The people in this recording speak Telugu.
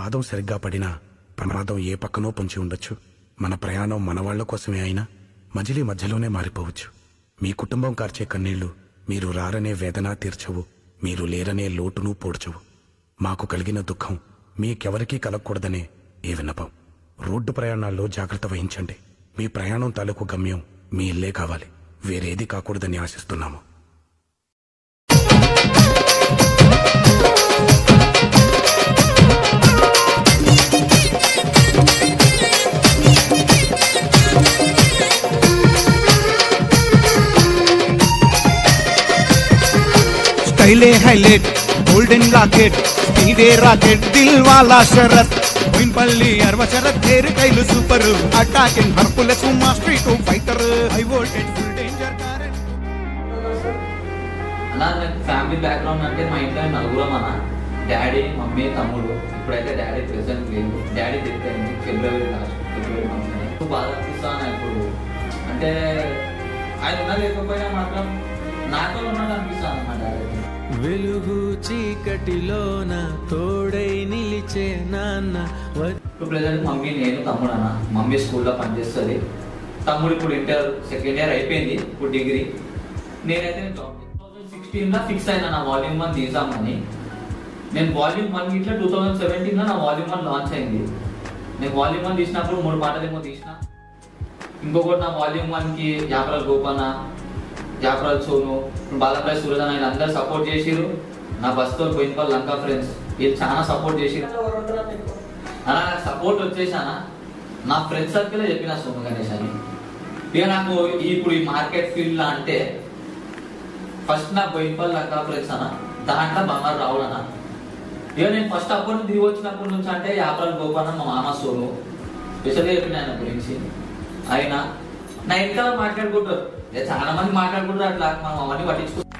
పాదం సరిగ్గా పడినా ప్రమాదం ఏ పక్కనో పొంచి ఉండొచ్చు మన ప్రయాణం మన వాళ్ళ కోసమే అయినా మజిలీ మధ్యలోనే మారిపోవచ్చు మీ కుటుంబం కార్చే కన్నీళ్లు మీరు రారనే వేదన తీర్చవు మీరు లేరనే లోటును పోడ్చవు మాకు కలిగిన దుఃఖం మీకెవరికీ కలగకూడదనే ఏ విన్నపం రోడ్డు ప్రయాణాల్లో జాగ్రత్త వహించండి మీ ప్రయాణం తాలూకు గమ్యం మీ ఇల్లే కావాలి వేరేది కాకూడదని ఆశిస్తున్నాము स्टाइले हाईलाइट गोल्डन लाकेट స్పీడే రాకెట్ దిల్ వాలా శరత్ విన్పల్లి అర్వ శరత్ హేర్ కైలు super attacking Hercules master to fighter high voltage full danger current అలా నాకు ఫ్యామిలీ బ్యాక్గ్రౌండ్ అంటే మా ఇంట్లో నలుగురం అన్న డాడీ మమ్మీ తమ్ముడు ఇప్పుడైతే డాడీ ప్రెసెంట్ లేదు డాడీ డెత్ అయింది ఫిబ్రవరి లాస్ట్ ఫిబ్రవరి మంత్ బాధ అనిపిస్తాను ఇప్పుడు అంటే ఆయన ఉన్నా లేకపోయినా మాత్రం నాతో ఉన్నాడు అనిపిస్తాను మా డాడీ వెలుగు చీకటిలోన తోడై నిలిచే నాన్న వ- ఇప్పుడు ప్రజెంట్ మమ్మీ నేను తమ్ముడు అన్న మమ్మీ స్కూల్లో పనిచేస్తుంది తమ్ముడు ఇప్పుడు ఇంటర్ సెకండ్ ఇయర్ అయిపోయింది ఇప్పుడు డిగ్రీ నేనైతే జాబ్ టూ థౌసండ్ సిక్స్టీన్లో ఫిక్స్ అయినా నా వాల్యూమ్ వన్ తీసామని నేను వాల్యూమ్ వన్ ఇట్లా టూ థౌసండ్ సెవెంటీన్లో నా వాల్యూమ్ వన్ లాంచ్ అయింది నేను వాల్యూమ్ వన్ తీసినప్పుడు మూడు పాటలు ఏమో తీసిన ఇంకొకటి నా వాల్యూమ్ వన్కి యాపరాల్ గోపన్న యాపరాల్ సోను బాలప్రాయ్ సూరజన్ ఆయన అందరు సపోర్ట్ చేసిరు నా బస్తో పోయిన లంకా ఫ్రెండ్స్ వీళ్ళు చాలా సపోర్ట్ చేసిరు అలా నాకు సపోర్ట్ వచ్చేసానా నా ఫ్రెండ్ సర్కిల్ చెప్పిన సోము గణేష్ అని ఇక నాకు ఈ- ఇప్పుడు ఈ మార్కెట్ ఫీల్డ్ లా అంటే ఫస్ట్ నాకు బోయినపల్లి లంకా ఫ్రెండ్స్ అన్న దాంట్లో బంగారు రావులన్న ఇక నేను ఫస్ట్ అప్పటి నుంచి దిగి వచ్చినప్పటి నుంచి అంటే యాపరాలు గోపాన మా మామ సోను స్పెషల్గా చెప్పిన ఆయన గురించి ఆయన నా వెనకాల మాట్లాడుకుంటారు ఇక చాలా మంది మాట్లాడుకుంటారు అట్లా మనం అవన్నీ పట్టించుకో